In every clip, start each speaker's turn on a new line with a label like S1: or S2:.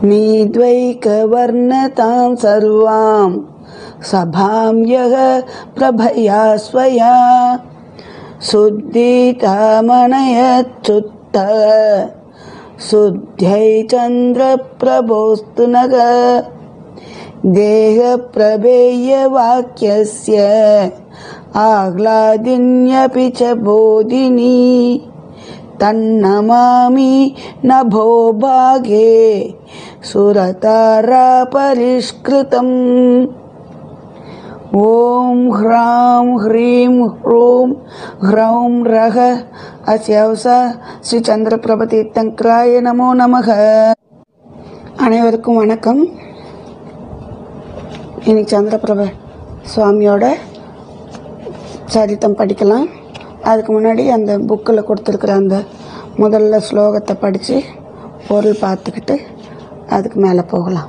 S1: नीद्वैकवर्णतां सर्वां सभां यः प्रभया स्वया शुद्धितामनयच्छुत्त शुद्ध्यै चन्द्रप्रभोस्तु नग देहप्रभेयवाक्यस्य आह्लादिन्यपि च बोधिनी तन्नमामि नभो भागे सुरतारापरिष्कृतम् ॐ ह्रां ह्रीं ह्रूं ह्रौं रः அஸ்யவசா ஸ்ரீ சந்திரபிரப தீர்த்தங்கராய நமோ நமக அனைவருக்கும் வணக்கம் இன்னைக்கு சந்திரபிரப சுவாமியோட சரித்தம் படிக்கலாம் அதுக்கு முன்னாடி அந்த புக்கில் கொடுத்துருக்குற அந்த முதல்ல ஸ்லோகத்தை படித்து பொருள் பார்த்துக்கிட்டு அதுக்கு மேலே போகலாம்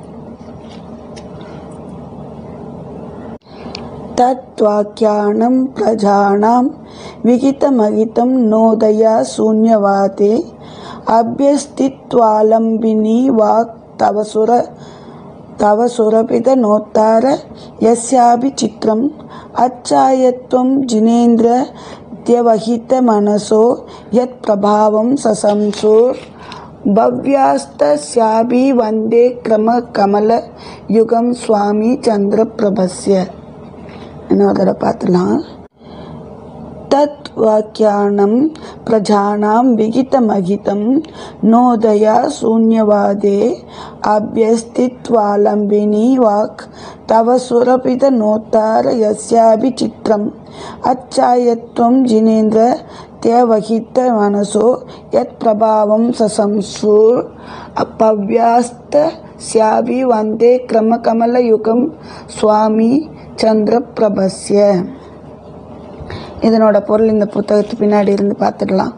S1: तत्वाक्यानं प्रजानां विहितमहितं नोदया शून्यवाते अभ्यस्तित्वालम्बिनी वाक् तव सुर तव सुरपितनोत्तार यस्यापि चित्रम् अच्छायत्वं जिनेन्द्र द्यवहितमनसो यत्प्रभावं सशंसुर् भव्यास्तस्यापि वन्दे क्रमकमलयुगं स्वामी चन्द्रप्रभस्य இன்னொரு தடவை பார்த்துலாம் தத் வாக்கியானம் பிரஜானாம் விகிதமகிதம் நோதயா சூன்யவாதே அபியஸ்தித்வாலம்பினி வாக் தவ சுரபித நோத்தார யஸ்யாபி சித்திரம் அச்சாயத்வம் ஜினேந்திர தேவகித்த மனசோ யத் பிரபாவம் சசம்சூர் அப்பவ்யாஸ்த ஸ்யாபி வந்தே கிரமகமலயுகம் சுவாமி சந்திரபிரபஸ்ய இதனோட பொருள் இந்த புத்தகத்து பின்னாடி இருந்து பார்த்துடலாம்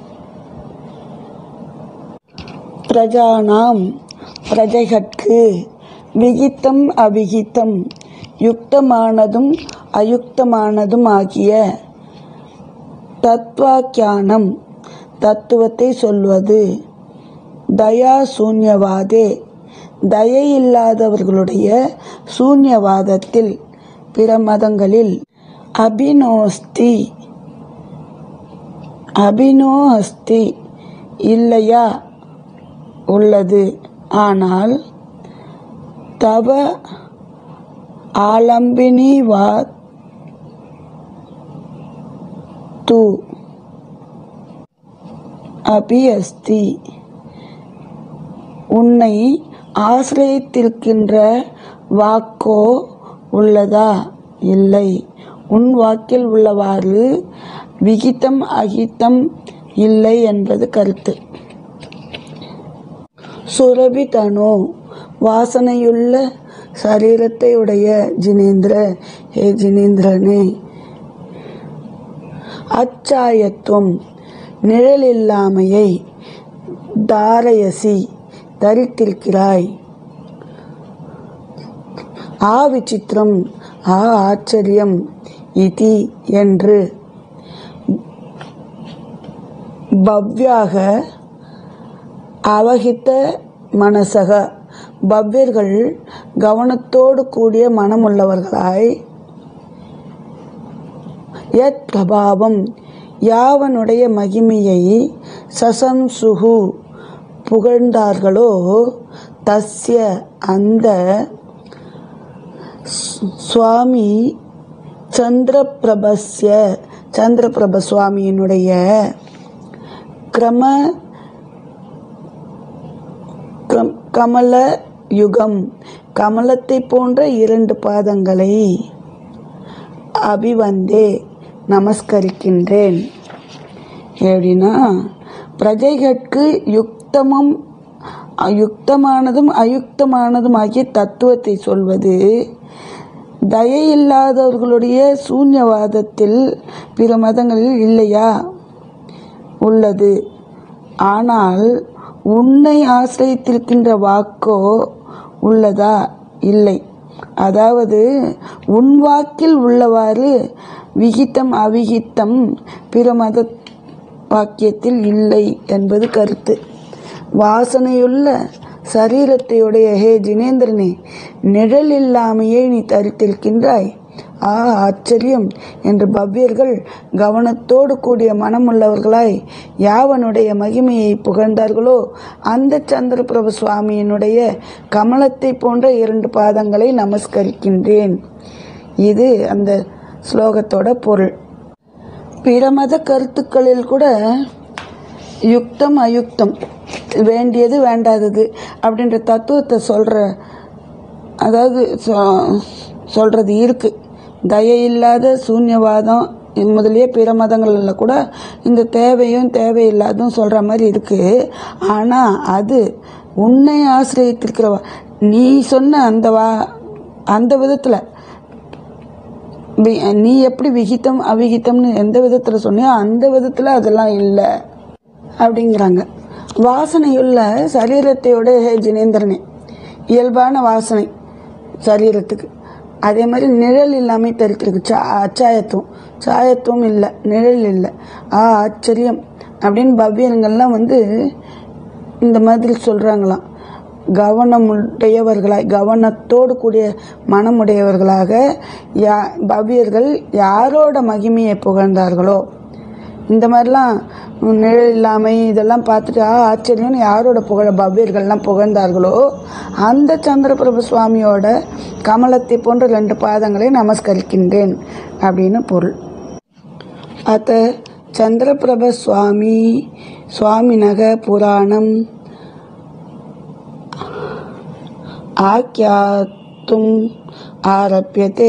S1: பிரஜானாம் பிரஜைகட்கு விகித்தம் அவிகித்தம் யுக்தமானதும் அயுக்தமானதும் ஆகிய தத்வாக்கியானம் தத்துவத்தை சொல்வது தயா சூன்யவாதே தயையில்லாதவர்களுடைய சூன்யவாதத்தில் பிற மதங்களில் அபினோஸ்தி அபினோ அஸ்தி இல்லையா உள்ளது ஆனால் தவ ஆலம்பினி வா து அபி அஸ்தி உன்னை ஆசிரியத்திருக்கின்ற வாக்கோ உள்ளதா இல்லை உன் வாக்கில் உள்ளவாறு விகிதம் அகிதம் இல்லை என்பது கருத்து சுரபி தனு வாசனையுள்ள சரீரத்தை உடைய ஜினேந்திர ஹே ஜினேந்திரனே அச்சாயத்துவம் நிழலில்லாமையை தாரயசி தரித்திருக்கிறாய் ஆ விசித்திரம் ஆ ஆச்சரியம் இதி என்று பவ்யாக அவகித்த மனசக பவ்யர்கள் கவனத்தோடு கூடிய மனமுள்ளவர்களாய் யத் பிரபாவம் யாவனுடைய மகிமையை சசம்சுகு புகழ்ந்தார்களோ தஸ்ய அந்த சுவாமி சந்திரபிரபஸ்ய சந்திரபிரப சுவாமியினுடைய கிரம கம்- கமல யுகம் கமலத்தை போன்ற இரண்டு பாதங்களை அபிவந்தே நமஸ்கரிக்கின்றேன் எப்படின்னா பிரஜைகட்கு யுக்தமும் யுக்தமானதும் அயுக்தமானதும் ஆகிய தத்துவத்தை சொல்வது தயையில்லாதவர்களுடைய சூன்யவாதத்தில் பிற மதங்களில் இல்லையா உள்ளது ஆனால் உன்னை ஆசிரியத்திருக்கின்ற வாக்கோ உள்ளதா இல்லை அதாவது உன் வாக்கில் உள்ளவாறு விகித்தம் அவிகித்தம் பிற மத வாக்கியத்தில் இல்லை என்பது கருத்து வாசனையுள்ள சரீரத்தையுடைய ஹே ஜினேந்திரனே நிழல் இல்லாமையே நீ தரித்திருக்கின்றாய் ஆ ஆச்சரியம் என்று பவ்யர்கள் கவனத்தோடு கூடிய மனமுள்ளவர்களாய் யாவனுடைய மகிமையை புகழ்ந்தார்களோ அந்த சந்திரபிரபு சுவாமியினுடைய கமலத்தை போன்ற இரண்டு பாதங்களை நமஸ்கரிக்கின்றேன் இது அந்த ஸ்லோகத்தோட பொருள் பிற மத கருத்துக்களில் கூட யுக்தம் அயுக்தம் வேண்டியது வேண்டாதது அப்படின்ற தத்துவத்தை சொல்கிற அதாவது சொ- சொல்றது இருக்கு தயை இல்லாத சூன்யவாதம் முதலிய பிற மதங்களில் கூட இந்த தேவையும் தேவையில்லாதும் சொல்கிற மாதிரி இருக்கு ஆனால் அது உன்னை ஆசிரியத்திருக்கிறவா நீ சொன்ன அந்த வா அந்த விதத்தில் வி- நீ எப்படி விகிதம் அவிகிதம்னு எந்த விதத்தில் சொன்னியோ அந்த விதத்தில் அதெல்லாம் இல்லை அப்படிங்கிறாங்க வாசனையுள்ள சரீரத்தையோட ஹே ஜினேந்திரனே இயல்பான வாசனை சரீரத்துக்கு அதே மாதிரி நிழல் இல்லாமல் தெரித்திருக்கு சா அச்சாயத்துவம் சாயத்துவம் இல்லை நிழல் இல்லை ஆ ஆச்சரியம் அப்படின்னு பவ்யங்கள்லாம் வந்து இந்த மாதிரி சொல்கிறாங்களாம் கவனமுடையவர்களாய் கவனத்தோடு கூடிய மனமுடையவர்களாக யா பவ்யர்கள் யாரோட மகிமையை புகழ்ந்தார்களோ இந்த மாதிரிலாம் நிழல் இல்லாமை இதெல்லாம் பார்த்துட்டு ஆ ஆச்சரியம்னு யாரோட புகழ பவ்யர்கள்லாம் புகழ்ந்தார்களோ அந்த சந்திரபிரபு சுவாமியோட கமலத்தை போன்ற ரெண்டு பாதங்களை நமஸ்கரிக்கின்றேன் அப்படின்னு பொருள் அத்த சந்திரபிரப சுவாமி சுவாமினக புராணம் ஆக்கியாத்தும் ஆரம்பியதே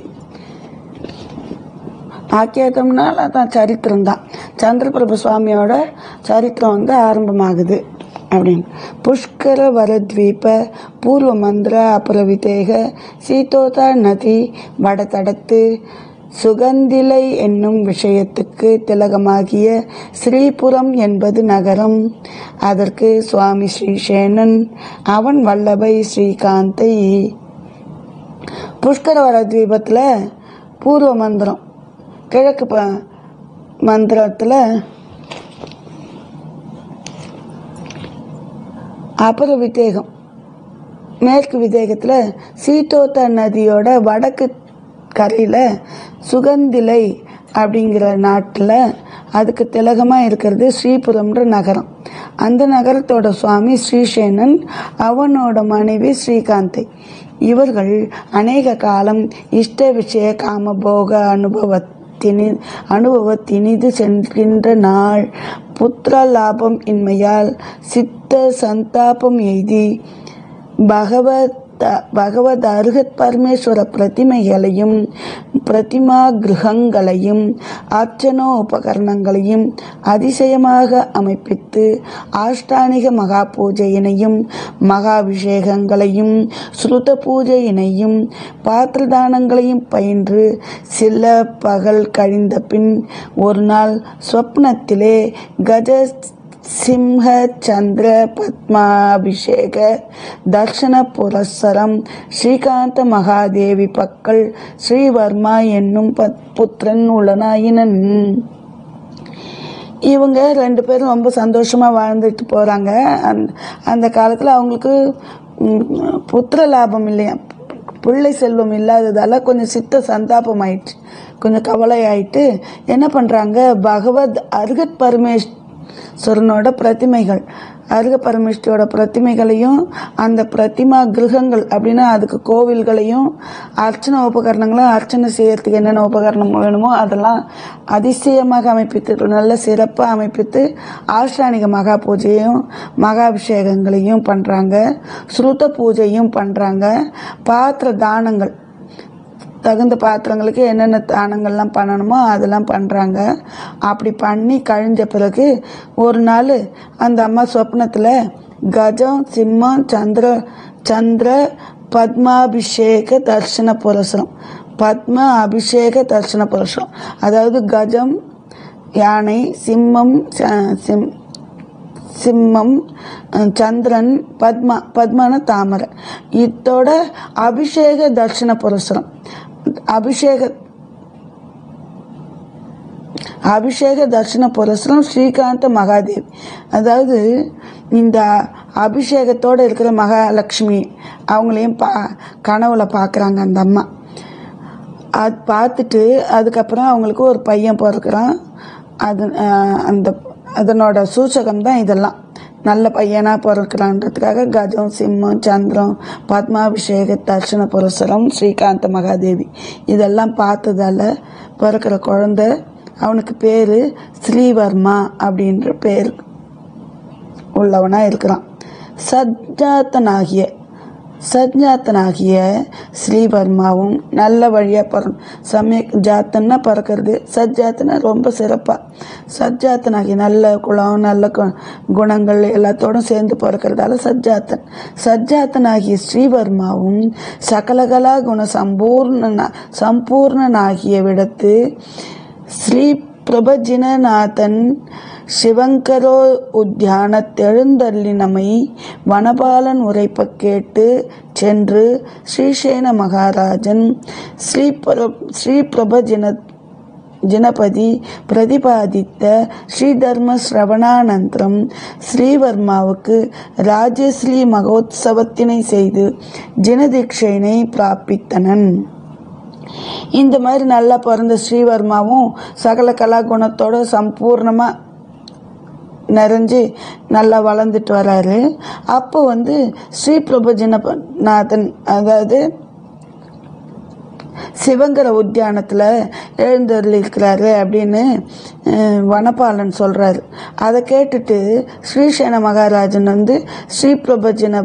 S1: ஆக்கியாத்தம்னால அதான் சரித்திரம் தான் சந்திரபிரபு சுவாமியோட சரித்திரம் வந்து ஆரம்பமாகுது அப்படின்னு புஷ்கர வரத்வீப பூர்வ மந்திர அபரவிதேக சீதோதா நதி வடதடத்து சுகந்திலை என்னும் விஷயத்துக்கு திலகமாகிய ஸ்ரீபுரம் என்பது நகரம் அதற்கு சுவாமி ஸ்ரீசேனன் அவன் வல்லபை ஸ்ரீகாந்தை புஷ்கரவர தீபத்தில் பூர்வ மந்திரம் கிழக்கு ப மந்திரத்தில் அப்புற விதேகம் மேற்கு விதேகத்தில் சீதோத்த நதியோட வடக்கு கரையில் சுகந்திலை அப்படிங்கிற நாட்டில் அதுக்கு திலகமாக இருக்கிறது ஸ்ரீபுரம்ன்ற நகரம் அந்த நகரத்தோட சுவாமி ஸ்ரீசேனன் அவனோட மனைவி ஸ்ரீகாந்தை இவர்கள் அநேக காலம் இஷ்ட விஷய காமபோக அனுபவத்தினி அனுபவத்தினிது சென்கின்ற நாள் புத்திர லாபம் இன்மையால் சித்த சந்தாபம் எய்தி பகவத் பகவத் அருகத் பரமேஸ்வர பிரதிமைகளையும் பிரதிமா கிரகங்களையும் அர்ச்சனோ உபகரணங்களையும் அதிசயமாக அமைப்பித்து ஆஷ்டானிக மகா பூஜையினையும் மகாபிஷேகங்களையும் ஸ்ருத பூஜையினையும் பாத்திரதானங்களையும் பயின்று சில பகல் கழிந்த பின் ஒரு நாள் சொப்னத்திலே கஜ சிம்ஹ சந்திர பத்மாபிஷேக தர்ஷன புரஸ்சரம் ஸ்ரீகாந்த மகாதேவி பக்கல் ஸ்ரீவர்மா என்னும் பத் புத்திரன் உளனாயினன் இவங்க ரெண்டு பேரும் ரொம்ப சந்தோஷமாக வாழ்ந்துட்டு போகிறாங்க அந்த அந்த காலத்தில் அவங்களுக்கு ம், புத்திர லாபம் இல்லையா பிள்ளை செல்வம் இல்லாததால் கொஞ்சம் சித்த சந்தாபம் ஆயிடுச்சு கொஞ்சம் கவலை ஆயிட்டு என்ன பண்ணுறாங்க பகவத் அருகத் பரமேஸ்வரனோட பிரதிமைகள் அருக பரமேஸ்வரியோட பிரதிமைகளையும் அந்த பிரதிமா கிரகங்கள் அப்படின்னா அதுக்கு கோவில்களையும் அர்ச்சனை உபகரணங்களும் அர்ச்சனை செய்யறதுக்கு என்னென்ன உபகரணம் வேணுமோ அதெல்லாம் அதிசயமாக அமைப்பித்து நல்ல சிறப்பாக அமைப்பித்து ஆஷ்டானிக மகா பூஜையும் மகாபிஷேகங்களையும் பண்ணுறாங்க ஸ்ருத பூஜையும் பண்ணுறாங்க பாத்திர தானங்கள் தகுந்த பாத்திரங்களுக்கு என்னென்ன தானங்கள்லாம் பண்ணணுமோ அதெல்லாம் பண்ணுறாங்க அப்படி பண்ணி கழிஞ்ச பிறகு ஒரு நாள் அந்த அம்மா சொப்னத்தில் கஜம் சிம்மம் சந்திர சந்திர பத்மாபிஷேக தர்ஷன புரசரம் பத்ம அபிஷேக தர்ஷன புரசரம் அதாவது கஜம் யானை சிம்மம் ச- சிம் சிம்மம் அஹ், சந்திரன் பத்மா பத்மான தாமரை இதோட அபிஷேக தர்ஷன புரஸ்சரம் அபிஷேக அபிஷேக தர்ஷன புரஸ்தலம் ஸ்ரீகாந்த மகாதேவி அதாவது இந்த அபிஷேகத்தோடு இருக்கிற மகாலட்சுமி அவங்களையும் பா கனவுல பார்க்குறாங்க அந்த அம்மா அது பார்த்துட்டு அதுக்கப்புறம் அவங்களுக்கு ஒரு பையன் பிறக்கிறான் அது அஹ், அந்த அதனோட சூச்சகம் தான் இதெல்லாம் நல்ல பையனாக பிறக்கிறான்றதுக்காக கஜம் சிம்மம் சந்திரம் பத்மாபிஷேக தர்ஷன புரசரம் ஸ்ரீகாந்த மகாதேவி இதெல்லாம் பார்த்ததால பிறக்கிற குழந்தை அவனுக்கு பேர் ஸ்ரீவர்மா அப்படின்ற பேர் உள்ளவனாக இருக்கிறான் சஜ்ஜாத்தனாகிய சஜ்ஜாத்தனாகிய ஸ்ரீவர்மாவும் நல்ல வழியாக பிறன் சமய ஜாத்தன்னா பிறக்கிறது சஜ்ஜாத்தனா ரொம்ப சிறப்பாக சஜ்ஜாத்தனாகிய நல்ல குலம் நல்ல கு- குணங்கள் எல்லாத்தோடும் சேர்ந்து பிறக்கிறதால சஜ்ஜாத்தன் சஜ்ஜாத்தனாகிய ஸ்ரீவர்மாவும் சகலகலா குண சம்பூர்ண சம்பூர்ணனாகிய விடத்து ஸ்ரீ பிரபஜினநாதன் சிவங்கரோ உத்தியானத்தெழுந்தள்ளினமை வனபாலன் உரைப்ப கேட்டு சென்று ஸ்ரீசேன மகாராஜன் ஸ்ரீ பிர ஸ்ரீ பிரபஜின ஜனபதி பிரதிபாதித்த ஸ்ரீதர்ம ஸ்ரவணானந்தரம் ஸ்ரீவர்மாவுக்கு ராஜஸ்ரீ மகோத்சவத்தினை செய்து ஜனதீட்சையினை பிராபித்தனன் இந்த மாதிரி நல்லா பிறந்த ஸ்ரீவர்மாவும் சகல கலா குணத்தோட சம்பூர்ணமாக நிறைஞ்சு நல்லா வளர்ந்துட்டு வராரு அப்போ வந்து ஸ்ரீ பிரபஜனநாதன் அதாவது சிவங்கர உத்தியானத்தில் எழுந்தருளிருக்கிறாரு அப்படின்னு அஹ், வனபாலன் சொல்கிறாரு அதை கேட்டுட்டு ஸ்ரீசேன மகாராஜன் வந்து ஸ்ரீ பிரபஜன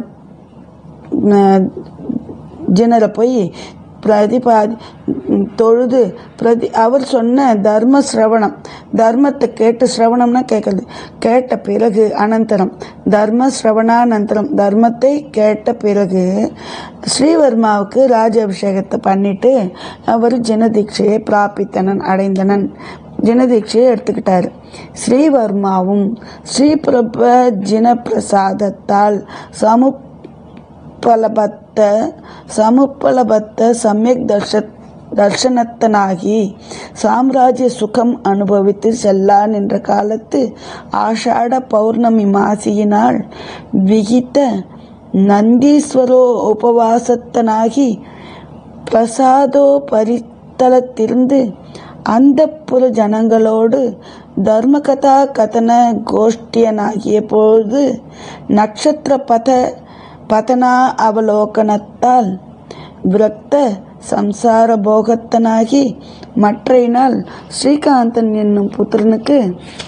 S1: ஜனரை போய் பிரதிபாதி தொழுது பிரதி அவர் சொன்ன தர்ம சிரவணம் தர்மத்தை கேட்டு சிரவணம்னா கேட்குறது கேட்ட பிறகு அனந்தரம் தர்ம சிரவணானந்தரம் தர்மத்தை கேட்ட பிறகு ஸ்ரீவர்மாவுக்கு ராஜாபிஷேகத்தை பண்ணிட்டு அவர் ஜனதீட்சையை பிராபித்தனன் அடைந்தனன் ஜனதீட்சையை எடுத்துக்கிட்டாரு ஸ்ரீவர்மாவும் ஸ்ரீபிரப ஜின பிரசாதத்தால் சமு பலபத்த சமுப்பலபத்த சமயக் தர்ஷ தர்ஷனத்தனாகி சாம்ராஜ்ய சுகம் அனுபவித்து செல்லான் என்ற காலத்து ஆஷாட பௌர்ணமி மாசியினால் விகித்த நந்தீஸ்வரோ உபவாசத்தனாகி பிரசாதோ பரித்தலத்திலிருந்து அந்த புற ஜனங்களோடு தர்மகதா கதன கோஷ்டியனாகிய பொழுது நட்சத்திர பத பதனா அவலோகனத்தால் விரக்த சம்சார போகத்தனாகி மற்றையினால் ஸ்ரீகாந்தன் என்னும் புத்திரனுக்கு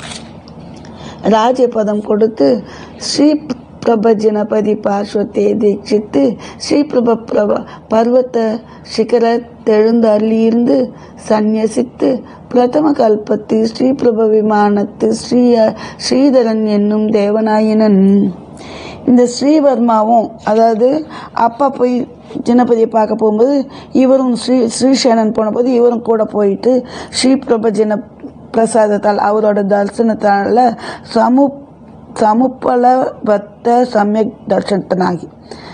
S1: ராஜபதம் கொடுத்து ஸ்ரீ பிரப ஜனபதி பார்ஸ்வத்தை தீட்சித்து ஸ்ரீ பிரப பிரப பர்வத சிகர தெழுந்தள்ளியிருந்து சந்நியசித்து பிரதம கல்பத்து ஸ்ரீ பிரப விமானத்து ஸ்ரீ ஸ்ரீதரன் என்னும் தேவநாயனன் இந்த ஸ்ரீவர்மாவும் அதாவது அப்பா போய் ஜனபதியை பார்க்க போகும்போது இவரும் ஸ்ரீ ஸ்ரீசேனன் போனபோது இவரும் கூட போயிட்டு ஸ்ரீ பிரப ஜன பிரசாதத்தால் அவரோட தரிசனத்தால் சமு சமுப்பலபத்த சமயக் தர்ஷனத்தனாகி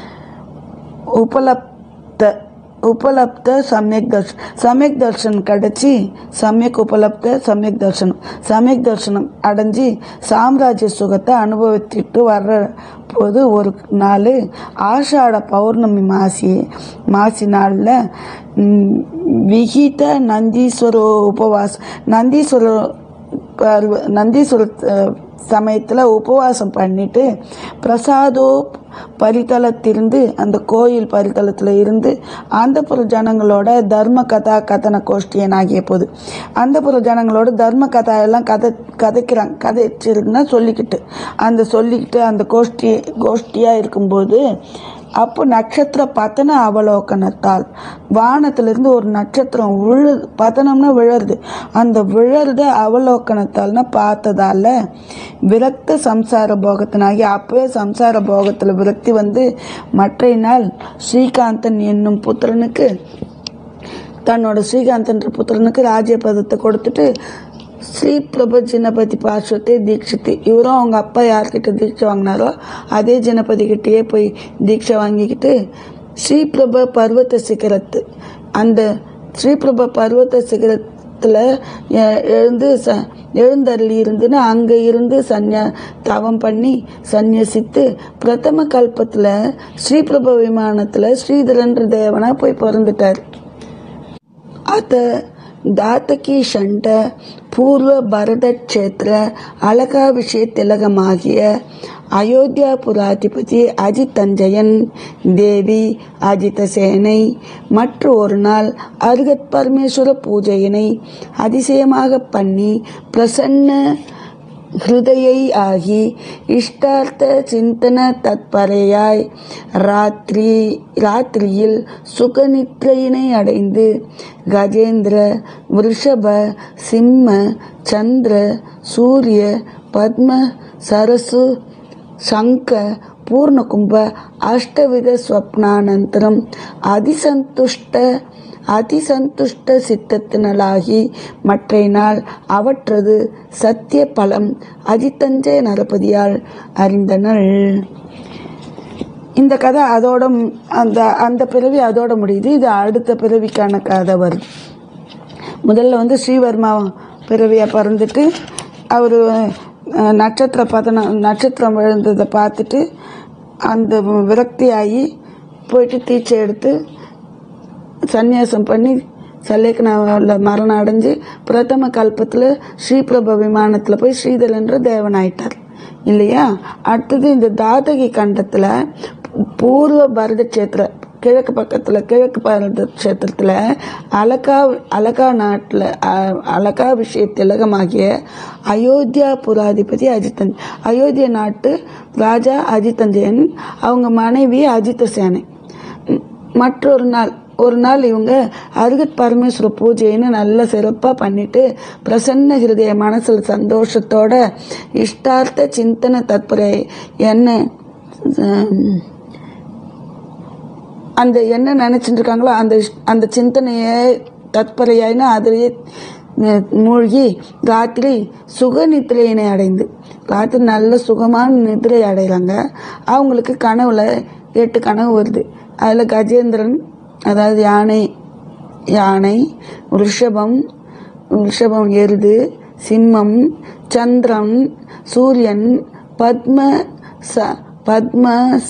S1: உபலப்த உபலப்த சமயக் தர்ஷன் சமயக் தர்ஷன் கிடச்சி சமயக் உபலப்த சமயக் தர்ஷனம் சமயக் தர்ஷனம் அடைஞ்சி சாம்ராஜ்ய சுகத்தை அனுபவித்துட்டு வர்ற போது ஒரு நாள் ஆஷாட பௌர்ணமி மாசி மாசி நாளில் விகித நந்தீஸ்வரோ உபவாசம் நந்தீஸ்வரோ பர்வ நந்தீஸ்வர சமயத்தில் உபவாசம் பண்ணிட்டு பிரசாதோ பரிதளத்திலிருந்து அந்த கோயில் பரிதளத்தில் இருந்து ஆந்தப்புற ஜனங்களோட தர்ம கதா கதன கோஷ்டியன் ஆகிய போது ஆந்தப்புற ஜனங்களோட தர்ம கதா எல்லாம் கதை கதைக்கிறாங்க கதைச்சிருக்குன்னா சொல்லிக்கிட்டு அந்த சொல்லிக்கிட்டு அந்த கோஷ்டி கோஷ்டியாக இருக்கும்போது அப்போ நட்சத்திர பத்தன அவலோகனத்தால் வானத்திலிருந்து ஒரு நட்சத்திரம் விழு பதனம்னா விழருது அந்த விழறத அவலோகனத்தால்னா பார்த்ததால விரக்த சம்சார போகத்தினாகி அப்பவே சம்சார போகத்தில் விரக்தி வந்து மற்ற நாள் ஸ்ரீகாந்தன் என்னும் புத்திரனுக்கு தன்னோட ஸ்ரீகாந்தன்ற புத்திரனுக்கு ராஜ்யபதத்தை கொடுத்துட்டு ஸ்ரீ பிரப ஜனபதி பார்ஸ்வத்தை தீட்சித்து இவரும் அவங்க அப்பா யார்கிட்ட தீட்சை வாங்கினாரோ அதே ஜனபதி கிட்டேயே போய் தீட்சை வாங்கிக்கிட்டு ஸ்ரீ பிரப பர்வத சிகரத்து அந்த ஸ்ரீ பிரப பர்வத சிகர பத்மத்தில் எழுந்து ச எழுந்தருளி இருந்துன்னு அங்கே இருந்து சன்யா தவம் பண்ணி சந்நியசித்து பிரதம கல்பத்தில் ஸ்ரீபிரப விமானத்தில் ஸ்ரீதரன்ற தேவனா போய் பிறந்துட்டார் ಅತ ದಾತಕಿ ಷಂಡ ಪೂರ್ವ ಭರತ ಕ್ಷೇತ್ರ ಅಳಕಾ ವಿಷಯ ತಿಲಕಮಾಗಿಯ அயோத்தியாபுராதிபதி அஜித் தஞ்சயன் தேவி அஜித சேனை மற்ற ஒரு நாள் அருகத் பரமேஸ்வர பூஜையினை அதிசயமாக பண்ணி பிரசன்ன ஹிருதயை ஆகி இஷ்டார்த்த சிந்தன தத்பரையாய் ராத்திரி ராத்திரியில் சுகநித்ரையினை அடைந்து கஜேந்திர விருஷப சிம்ம சந்திர சூரிய பத்ம சரசு சங்க பூர்ணகும்ப அஷ்டவித ஸ்வப்னானந்தரம் அதிசந்துஷ்ட அதிசந்துஷ்ட சித்தத்தினளாகி மற்றை நாள் அவற்றது சத்திய பலம் அதித்தஞ்சய நரபதியால் அறிந்தனள் இந்த கதை அதோட மு- அந்த அந்த பிறவி அதோட முடியுது இது அடுத்த பிறவிக்கான கதை வருது முதல்ல வந்து ஸ்ரீவர்மா பிறவியை பிறந்துட்டு அவர் நட்சத்திர பதனம் நட்சத்திரம் விழுந்ததை பார்த்துட்டு அந்த விரக்தி ஆகி போயிட்டு தீட்சை எடுத்து சந்நியாசம் பண்ணி சல்லேக்கனாவில் மரணம் அடைஞ்சு பிரதம கல்பத்தில் ஸ்ரீபிரப விமானத்தில் போய் ஸ்ரீதரன்ற தேவன் ஆயிட்டார் இல்லையா அடுத்தது இந்த தாதகி கண்டத்தில் பூர்வ பரத கஷேத்திர கிழக்கு பக்கத்தில் கிழக்கு பரத கஷேத்திரத்தில் அலகா அலகா நாட்டில் அலகா விஷய திலகமாகிய அயோத்தியா புராதிபதி அஜித்தன் அயோத்தியா நாட்டு ராஜா அஜித்தஞ்சயன் அவங்க மனைவி அஜித சேனை ம், மற்றொரு நாள் ஒரு நாள் இவங்க அருகத் பரமேஸ்வர பூஜைன்னு நல்ல சிறப்பாக பண்ணிட்டு பிரசன்ன ஹிருதய மனசில் சந்தோஷத்தோட இஷ்டார்த்த சிந்தன தத்பரை என்ன ஹம், அந்த என்ன நினச்சிட்டு இருக்காங்களோ அந்த இஷ்- அந்த சிந்தனையை தத்பரையாயின்னு அதிலேயே அஹ், மூழ்கி ராத்திரி சுக நித்திரையினை அடைந்து ராத்திரி நல்ல சுகமான நித்திரை அடைகிறாங்க அவங்களுக்கு கனவுல எட்டு கனவு வருது அதில் கஜேந்திரன் அதாவது யானை யானை ரிஷபம் ரிஷபம் எருது சிம்மம் சந்திரன் சூரியன் பத்ம ச பத்ம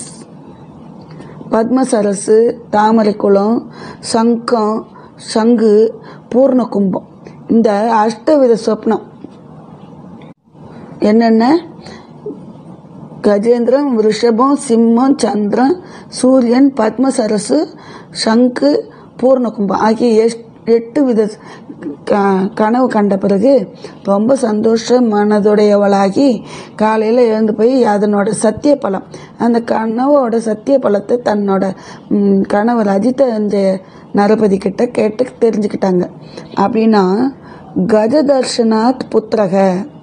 S1: பத்மசரசு தாமரைக்குளம் சங்கம் சங்கு பூர்ண கும்பம் இந்த அஷ்டவித சொப்னம் என்னென்ன கஜேந்திரம் ரிஷபம் சிம்மம் சந்திரன் சூரியன் பத்மசரசு சங்கு பூர்ணகும்பம் ஆகிய எஸ்- எட்டு வித க- கனவு கண்ட பிறகு ரொம்ப சந்தோஷ மனதுடையவளாகி காலையில் எழுந்து போய் அதனோட சத்திய பலம் அந்த கனவோட சத்திய பலத்தை தன்னோட ம், கணவர் அஜித அஞ்சய நரபதி கிட்ட கேட்டு தெரிஞ்சுக்கிட்டாங்க அப்படின்னா கஜதர்ஷனாத் புத்திரக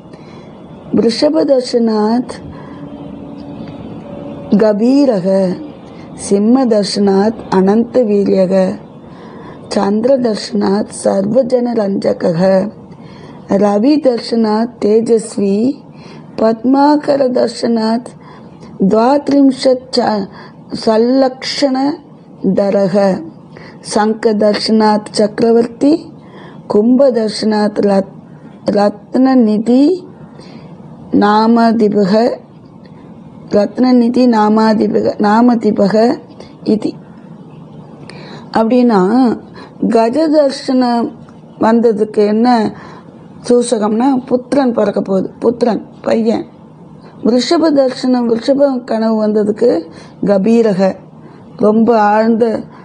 S1: ரிஷபதர்ஷனாத் गभीरः सिंहदर्शनात् अनन्तवीर्यः चन्द्रदर्शनात् सर्वजनरञ्जकः रविदर्शनात् तेजस्वी पद्माकरदर्शनात् द्वात्रिंशत् च- संलक्षणधरः शङ्खदर्शनात् चक्रवर्ती कुम्भदर्शनात् रत् रत्ननिधि नामदिभः ரத்னநிதி நாமாதிபக நாமதிபக இது அப்படின்னா கஜ தர்ஷனம் வந்ததுக்கு என்ன சூசகம்னா புத்திரன் பிறக்க போகுது புத்திரன் பையன் ரிஷப தர்ஷனம் ரிஷப கனவு வந்ததுக்கு கபீரக ரொம்ப ஆழ்ந்த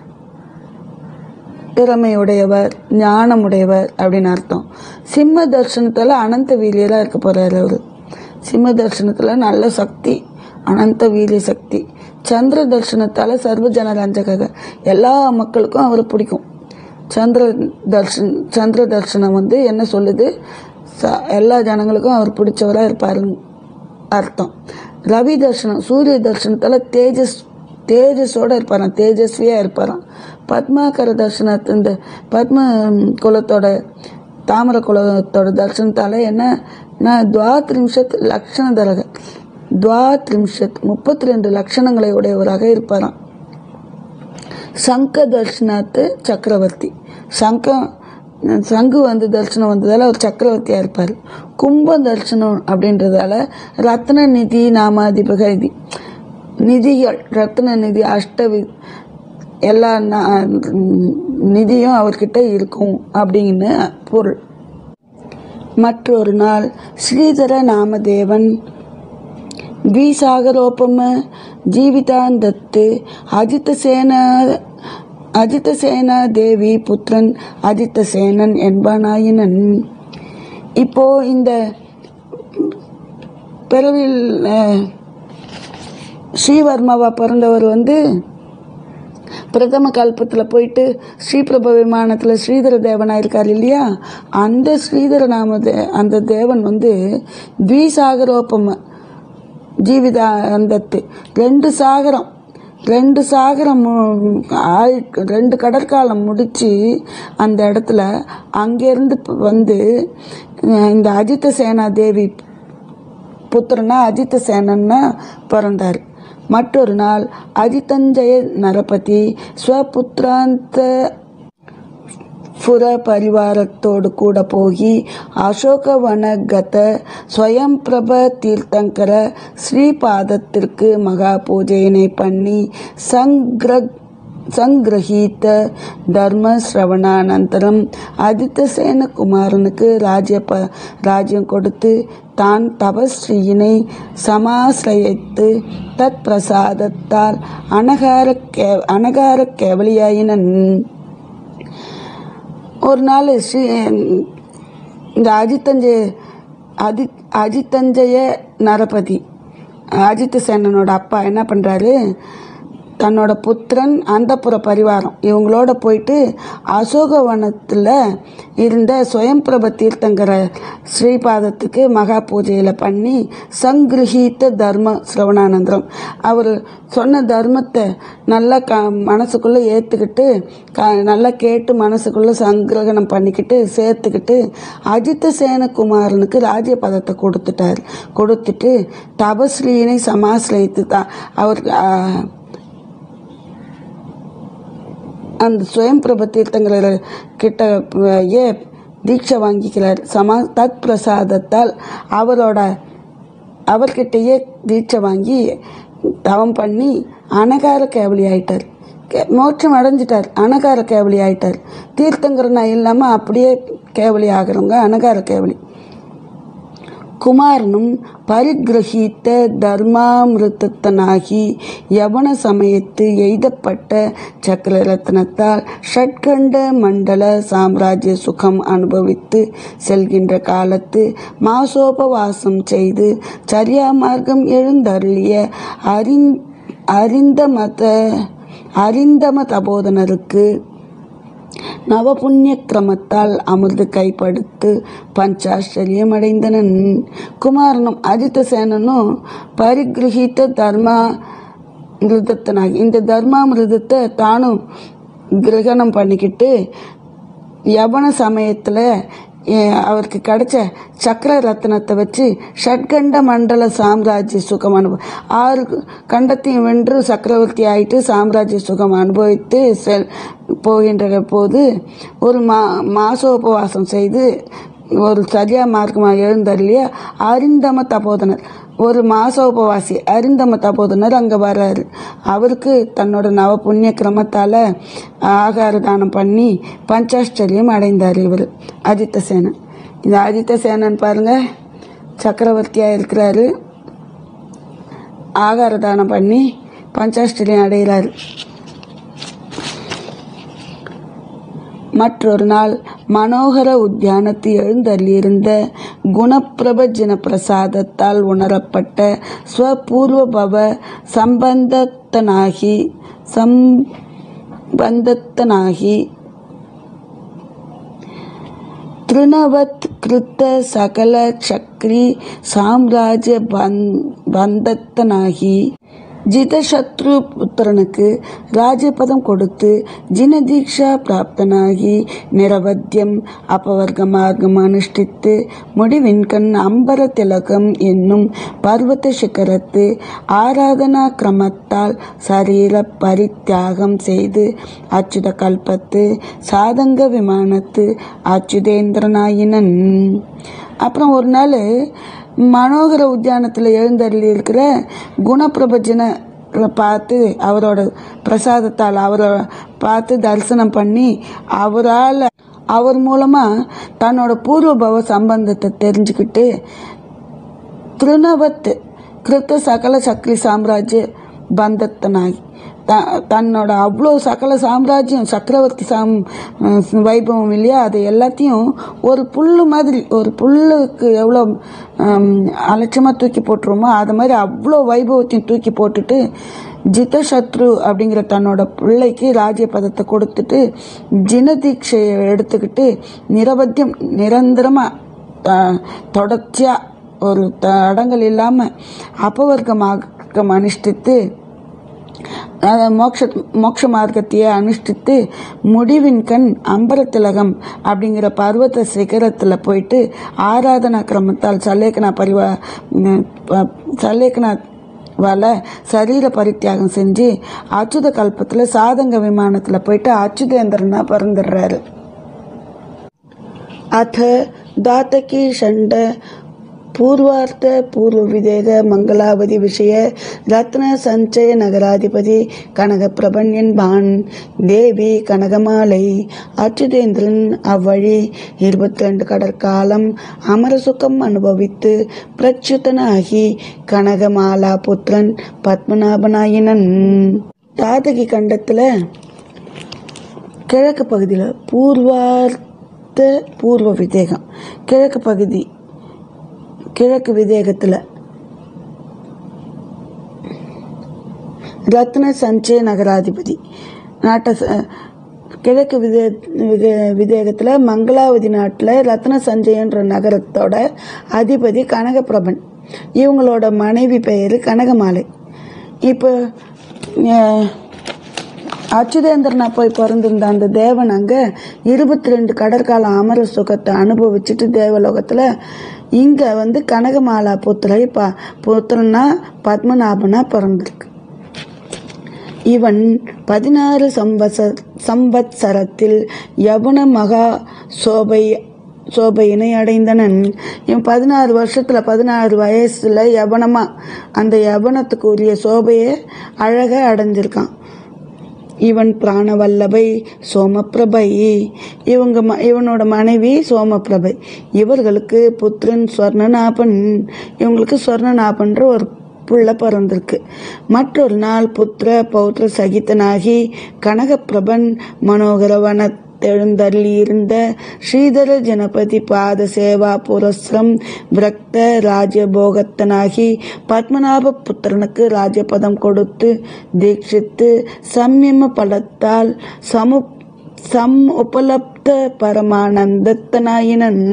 S1: திறமையுடையவர் ஞானமுடையவர் அப்படின்னு அர்த்தம் சிம்ம தர்ஷனத்தில் அனந்த வீரியராக இருக்க போகிறார் அவர் சிம்ம தர்ஷனத்தில் நல்ல சக்தி அனந்த வீரிய சக்தி சந்திர தர்ஷனத்தால் சர்வஜன ரஞ்சக எல்லா மக்களுக்கும் அவரை பிடிக்கும் சந்திர தர்ஷன் சந்திர தர்ஷனம் வந்து என்ன சொல்லுது ச எல்லா ஜனங்களுக்கும் அவர் பிடிச்சவராக இருப்பாருன்னு அர்த்தம் ரவி தர்ஷனம் சூரிய தர்ஷனத்தில் தேஜஸ் தேஜஸோட இருப்பாராம் தேஜஸ்வியாக இருப்பாராம் பத்மாகர தர்ஷனத்து இந்த பத்ம குலத்தோட தாமர குலத்தோட தர்ஷனத்தால் என்ன துவாத்ரிம்ஷத் லக்ஷண தரக துவாத்ரிம்ஷத் முப்பத்தி ரெண்டு லட்சணங்களை உடையவராக இருப்பாராம் சங்க தர்ஷனாத்து சக்கரவர்த்தி சங்கம் சங்கு வந்து தரிசனம் வந்ததால அவர் சக்கரவர்த்தியாக இருப்பார் கும்பம் தரிசனம் அப்படின்றதால ரத்ன நிதி நாமாதிபக நிதி நிதிகள் ரத்ன நிதி அஷ்டவி எல்லா நா- நிதியும் அவர்கிட்ட இருக்கும் அப்படின்னு பொருள் மற்றொரு நாள் ஸ்ரீதர நாமதேவன் ದ್ವಿಸಾಗರೋಪಮ ಜೀವಿತಾಂದತ್ತು ಅಜಿತಸೇನ அஜிதசேன தேவி புத்திரன் அஜிதசேனன் என்பனாயினன் இப்போ இந்த பிறவில் அஹ், ஸ்ரீவர்மாவா பிறந்தவர் வந்து பிரதம கல்பத்தில் போயிட்டு ஸ்ரீபிரப விமானத்தில் ஸ்ரீதர தேவனாக இருக்கார் இல்லையா அந்த ஸ்ரீதர நாம தே அந்த தேவன் வந்து த்விசாகரோபம ஜீவிதா அந்தத்து ரெண்டு சாகரம் ரெண்டு சாகரம் மு- ஆழ் ரெண்டு கடற்காலம் முடிச்சு அந்த இடத்துல அங்கேருந்து வந்து அஹ், இந்த அஜித சேனா தேவி புத்திரனா அஜித சேனன்னா பிறந்தார் மற்றொரு நாள் அஜிதஞ்சய நரபதி ஸ்வபுத்திராந்த புற பரிவாரத்தோடு கூட போಗಿ அசோகவனகத ஸ்வயம்பிரப தீர்த்தங்கர ஸ்ரீபாதத்திற்கு மகா பூஜையினை பண்ணி சங்கிர சங்கிரஹீத தர்ம சிரவணானந்தரம் ஆதித்தசேன குமாரனுக்கு ராஜ்ய ப ராஜ்யம் கொடுத்து தான் தபஸ்ரீயினை சமாசிரயித்து தத் பிரசாதத்தால் அனகார கே அனகார கேவலியாயினன் ஒரு நாள் ஸ்ரீ இந்த அஜித்தஞ்சய அதி அஜித்தஞ்சய நரபதி அஜித் சேனனோட அப்பா என்ன பண்ணுறாரு தன்னோட புத்திரன் அந்தப்புற பரிவாரம் இவங்களோட போயிட்டு அசோகவனத்தில் இருந்த சுயம்பிரப தீர்த்தங்கிற ஸ்ரீபாதத்துக்கு மகா பூஜையில் பண்ணி சங்கிரஹீத்த தர்ம சிரவணானந்தரம் அவர் சொன்ன தர்மத்தை நல்லா க மனசுக்குள்ளே ஏற்றுக்கிட்டு க நல்லா கேட்டு மனசுக்குள்ளே சங்கிரகணம் பண்ணிக்கிட்டு சேர்த்துக்கிட்டு அஜித்த சேனகுமாரனுக்கு ராஜ்ய பதத்தை கொடுத்துட்டார் கொடுத்துட்டு தபஸ்ரீனை சமாசிரயித்து தான் அவர் ஆ, அந்த சுயம் பிரப தீர்த்தங்கள கிட்ட ஏ தீட்சை வாங்கிக்கிறார் சமா தத் பிரசாதத்தால் அவரோட அவர்கிட்டயே தீட்சை வாங்கி தவம் பண்ணி அனகார கேவலி ஆயிட்டார் கே- மோட்சம் அடைஞ்சிட்டார் அனகார கேவலி ஆயிட்டார் தீர்த்தங்கரனா இல்லாமல் அப்படியே கேவலி ஆகிறவங்க அனகார கேவலி குமாரனும் பரிகிரகித்த தர்மாமிருத்தனாகி யவன சமயத்து எய்தப்பட்ட சக்கரரத்னத்தால் ஷட்கண்ட மண்டல சாம்ராஜ்ய சுகம் அனுபவித்து செல்கின்ற காலத்து மாசோபவாசம் செய்து சரியா மார்க்கம் எழுந்தருளிய அறிந் அறிந்த மத அறிந்தம தபோதனருக்கு நவபுண்ணிய கிரமத்தால் அமிர்த கைப்படுத்து பஞ்சாச்சரியம் அடைந்தனன் குமாரனும் அஜித சேனனும் பரிகிரகித்த தர்மா மிருதத்தனாகி இந்த தர்மாமிருதத்தை தானும் கிரகணம் பண்ணிக்கிட்டு யவன சமயத்தில் அவருக்கு கிடைச்ச சக்கர ரத்னத்தை வச்சு ஷட்கண்ட மண்டல சாம்ராஜ்ய சுகம் அனுபவ ஆறு கண்டத்தையும் வென்று சக்கரவர்த்தி ஆயிட்டு சாம்ராஜ்ய சுகம் அனுபவித்து செல் போகின்ற போது ஒரு மா மாசோபவாசம் செய்து ஒரு சரியா மார்க்கமாக எழுந்தருளிய அரிந்தம தபோதனர் ஒரு மாசோபவாசி அரிந்தம தபோதனர் அங்கே வர்றாரு அவருக்கு தன்னோட நவ புண்ணிய கிரமத்தால் ஆகார தானம் பண்ணி பஞ்சாஷ்டரியம் அடைந்தார் இவர் அஜித்த சேனன் இந்த அஜித்த சேனன் பாருங்க சக்கரவர்த்தியாக இருக்கிறாரு ஆகார தானம் பண்ணி பஞ்சாஷ்டரியம் அடைகிறாரு மற்றொரு நாள் மனோகர உத்தியானத்து எழுந்தருளியிருந்த குணப்பிரபஜன பிரசாதத்தால் உணரப்பட்ட ஸ்வபூர்வ பவ சம்பந்தத்தனாகி சம்பந்தத்தனாகி திருணவத் கிருத்த சகல சக்ரி சாம்ராஜ்ய பந் பந்தத்தனாகி ஜிதசத்ரு புத்திரனுக்கு ராஜபதம் கொடுத்து ஜினதீக்ஷா பிராப்தனாகி நிரவத்தியம் அபவர்க்க மார்க்கம் அனுஷ்டித்து முடிவின்கண் அம்பர திலகம் என்னும் பர்வத சிகரத்து ஆராதனா கிரமத்தால் சரீர பரித்தியாகம் செய்து அச்சுத கல்பத்து சாதங்க விமானத்து அச்சுதேந்திரனாயினன் அப்புறம் ஒரு நாள் மனோகர உத்தியானத்தில் எழுந்தருளி இருக்கிற குணப்பிரபஜன பார்த்து அவரோட பிரசாதத்தால் அவரை பார்த்து தரிசனம் பண்ணி அவரால் அவர் மூலமாக தன்னோட பூர்வபவ சம்பந்தத்தை தெரிஞ்சுக்கிட்டு திருணவத் கிருத்த சகல சக்ரி சாம்ராஜ்ய பந்தத்தனாகி த தன்னோட அவ்வளோ சகல சாம்ராஜ்யம் சக்கரவர்த்தி சாம் வைபவம் இல்லையா அதை எல்லாத்தையும் ஒரு புல்லு மாதிரி ஒரு புல்லுக்கு எவ்வளோ அலட்சியமாக தூக்கி போட்டுருமோ அது மாதிரி அவ்வளோ வைபவத்தையும் தூக்கி போட்டுட்டு ஜிதசத்ரு அப்படிங்கிற தன்னோட பிள்ளைக்கு ராஜ்ய பதத்தை கொடுத்துட்டு ஜினதீட்சையை எடுத்துக்கிட்டு நிரவத்தியம் நிரந்தரமாக தொடர்ச்சியாக ஒரு தடங்கள் இல்லாமல் அபவர்க்கமாக அனுஷ்டித்து மோக்ஷ மோட்ச மார்க்கத்தையே அனுஷ்டித்து முடிவின் கண் அம்பரத்திலகம் அப்படிங்கிற பர்வத சிகரத்தில் போயிட்டு ஆராதனா கிரமத்தால் சல்லேக்கனா பரிவா சல்லேக்கனா வால சரீர பரித்தியாகம் செஞ்சு அச்சுத கல்பத்தில் சாதங்க விமானத்தில் போயிட்டு அச்சுதேந்திரனா பிறந்துடுறாரு अथ दातकी षण्ड पूर्वार्थ पूर्वविदेह மங்களாவதி விஷய ரத்ன சஞ்சய நகராதிபதி கனகப்பிரபண்யன்பான் தேவி கனகமாலை அச்சுதேந்திரன் அவ்வழி இருபத்தி ரெண்டு கடற்காலம் அமரசுகம் அனுபவித்து பிரச்சுதனாகி கனகமாலா புத்திரன் பத்மநாபனாயினன் தாதகி கண்டத்தில் கிழக்கு பகுதியில் பூர்வார்த்த பூர்வ விதேகம் கிழக்கு பகுதி கிழக்கு விதேகத்தில் ரத்ன சஞ்சய நகராதிபதி நாட்டை ச- கிழக்கு விதே விதே- விதேகத்தில் மங்களாவதி நாட்டில் ரத்ன சஞ்சயன்ற நகரத்தோட அதிபதி கனகப்பிரபன் இவங்களோட மனைவி பெயர் கனகமாலை இப்போ அஹ், அச்சுதேந்திரனா போய் பிறந்திருந்த அந்த தேவன் அங்கே இருபத்தி ரெண்டு கடற்கால அமர சுகத்தை அனுபவிச்சுட்டு தேவலோகத்தில் இங்கே வந்து கனகமாலா புத்திரை ப புத்திரனா பத்மநாபனா பிறந்திருக்கு இவன் பதினாறு சம்பச சம்பத்சரத்தில் யவன மகா சோபை சோபையினை அடைந்தனன் இவன் பதினாறு வருஷத்துல பதினாறு வயசுல யவனமா அந்த யவனத்துக்கு உரிய சோபையை அழக அடைஞ்சிருக்கான் இவன் பிராணவல்லபை சோமப்பிரபை இவங்க ம இவனோட மனைவி சோமப்பிரபை இவர்களுக்கு புத்திரன் ஸ்வர்ணநாபன் இவங்களுக்கு ஸ்வர்ணநாபன்ற ஒரு புள்ள பிறந்திருக்கு மற்றொரு நாள் புத்திர பௌத்திர சகிதனாகி கனகப்பிரபன் மனோகர வனத்தெழுந்தள்ளியிருந்த ஸ்ரீதர ஜனபதி பாத சேவா புரஸ்ரம் விரக்த ராஜபோகத்தனாகி பத்மநாப புத்திரனுக்கு ராஜபதம் கொடுத்து தீட்சித்து சம்யம பலத்தால் சமு சம் உபலப்த பரமானந்தத்தனாயினன்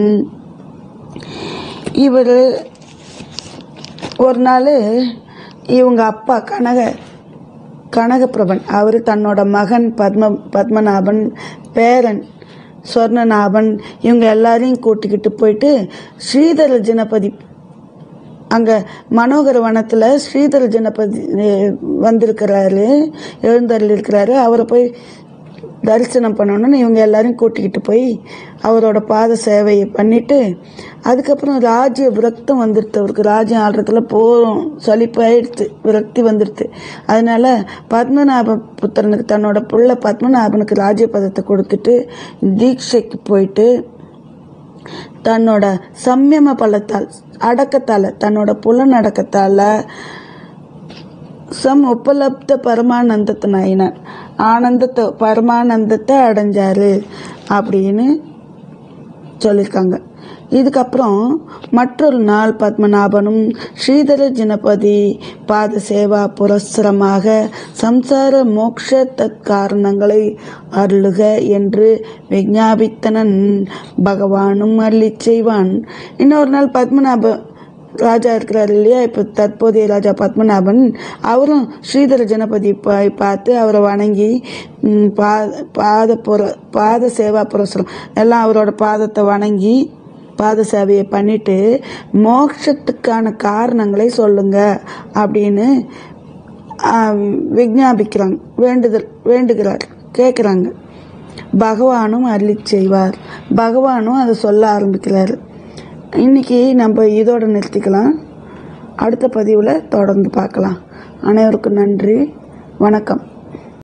S1: இவர் ஒரு நாள் இவங்க அப்பா கனக கனகப்பிரபன் அவர் தன்னோட மகன் பத்ம பத்மநாபன் பேரன் சொர்ணநாபன் இவங்க எல்லாரையும் கூட்டிக்கிட்டு போயிட்டு ஸ்ரீதர ஜனபதி அங்கே மனோகர வனத்தில் ஸ்ரீதர ஜனபதி அஹ், வந்திருக்கிறாரு எழுந்தருள் இருக்கிறாரு அவரை போய் தரிசனம் பண்ணணும்னு இவங்க எல்லாரையும் கூட்டிக்கிட்டு போய் அவரோட பாத சேவையை பண்ணிட்டு அதுக்கப்புறம் ராஜ்ய விரக்தம் வந்துடுது அவருக்கு ராஜ்யம் ஆடுறதுல போதும் சலிப்பாயிடுத்து விரக்தி வந்துடுது அதனால பத்மநாப புத்திரனுக்கு தன்னோட புள்ள பத்மநாபனுக்கு ராஜ்ய பதத்தை கொடுத்துட்டு தீட்சைக்கு போயிட்டு தன்னோட சம்யம பலத்தால் அடக்கத்தால் தன்னோட புலனடக்கத்தால் சம் உபலப்த பரமானந்தத்தை நாயினார் ஆனந்தத்தை பரமானந்தத்தை அடைஞ்சாரு அப்படின்னு சொல்லியிருக்காங்க இதுக்கப்புறம் மற்றொரு நாள் பத்மநாபனும் ஸ்ரீதர ஜனபதி பாத சேவா புரஸ்சரமாக சம்சார மோக்ஷ தற்காரணங்களை அருளுக என்று விஞ்ஞாபித்தனன் பகவானும் அருளிச் செய்வான் இன்னொரு நாள் பத்மநாப ராஜா இருக்கிறார் இல்லையா இப்போ தற்போதைய ராஜா பத்மநாபன் அவரும் ஸ்ரீதர ஜனபதி பா- பார்த்து அவரை வணங்கி ம், பா பாத புற பாத சேவா புரஸ்தலம் எல்லாம் அவரோட பாதத்தை வணங்கி பாத சேவையை பண்ணிட்டு மோட்சத்துக்கான காரணங்களை சொல்லுங்க அப்படின்னு ஆம், விஞ்ஞாபிக்கிறாங்க வேண்டுதல் வேண்டுகிறார் கேட்குறாங்க பகவானும் அருளி செய்வார் பகவானும் அதை சொல்ல ஆரம்பிக்கிறார் இன்னைக்கு நம்ம இதோட நிறுத்திக்கலாம் அடுத்த பதிவில் தொடர்ந்து பார்க்கலாம் அனைவருக்கும் நன்றி வணக்கம்